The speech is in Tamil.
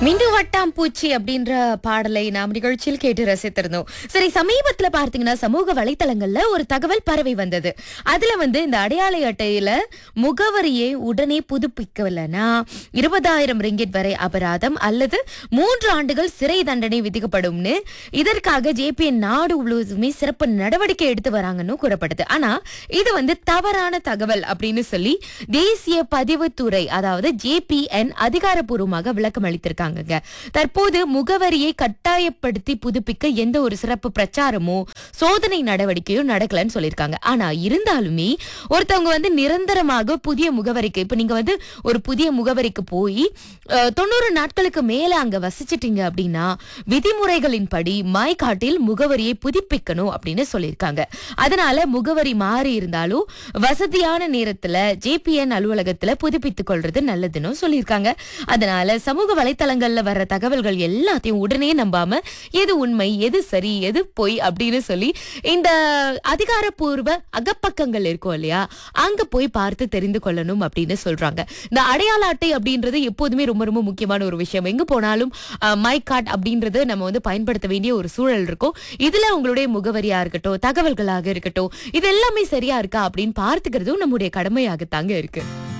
மிண்டு வட்டாம்பூச்சி அப்படின்ற பாடலை நாம் நிகழ்ச்சியில் கேட்டு ரசித்திருந்தோம் சரி சமீபத்துல பார்த்தீங்கன்னா சமூக வலைத்தளங்கள்ல ஒரு தகவல் பரவி வந்தது அதுல வந்து இந்த அடையாள அட்டையில முகவரியை உடனே புதுப்பிக்கலனா இருபதாயிரம் ரிங்கிட் வரை அபராதம் அல்லது மூன்று ஆண்டுகள் சிறை தண்டனை விதிக்கப்படும்னு இதற்காக ஜேபிஎன் நாடு முழுவதுமே சிறப்பு நடவடிக்கை எடுத்து வராங்கன்னு கூறப்படுது ஆனா இது வந்து தவறான தகவல் அப்படின்னு சொல்லி தேசிய பதிவுத்துறை அதாவது ஜேபிஎன் அதிகாரப்பூர்வமாக விளக்கம் அளித்திருக்காங்க தற்போது முகவரியை கட்டாயப்படுத்தி புதுப்பிக்க எந்த ஒரு சிறப்பு பிரச்சாரமோ சோதனை நடவடிக்கையோ நடக்கலன்னு சொல்லியிருக்காங்க ஆனா இருந்தாலுமே ஒருத்தவங்க வந்து நிரந்தரமாக புதிய முகவரிக்கு இப்ப நீங்க வந்து ஒரு புதிய முகவரிக்கு போய் அஹ், தொண்ணூறு நாட்களுக்கு மேல அங்க வசிச்சிட்டீங்க அப்படின்னா விதிமுறைகளின்படி மாய்காட்டில் முகவரியை புதுப்பிக்கணும் அப்படின்னு சொல்லியிருக்காங்க அதனால முகவரி மாறி இருந்தாலும் வசதியான நேரத்துல ஜேபிஎன் அலுவலகத்துல புதுப்பித்துக் கொள்றது நல்லதுன்னு சொல்லியிருக்காங்க அதனால சமூக வலைத்தளங்கள்ல வர்ற தகவல்கள் எல்லாத்தையும் உடனே நம்பாம எது உண்மை எது சரி எது பொய் அப்படின்னு சொல்லி இந்த அதிகாரப்பூர்வ அகப்பக்கங்கள் இருக்கும் இல்லையா அங்க போய் பார்த்து தெரிந்து கொள்ளணும் அப்படின்னு சொல்றாங்க இந்த அடையாள அட்டை அப்படின்றது எப்போதுமே ரொம்ப ரொம்ப முக்கியமான ஒரு விஷயம் எங்க போனாலும் மை கார்டு அப்படின்றது நம்ம வந்து பயன்படுத்த வேண்டிய ஒரு சூழல் இருக்கும் இதுல உங்களுடைய முகவரியா இருக்கட்டும் தகவல்களாக இருக்கட்டும் இது எல்லாமே சரியா இருக்கா அப்படின்னு பார்த்துக்கிறதும் நம்முடைய கடமையாகத்தாங்க இருக்கு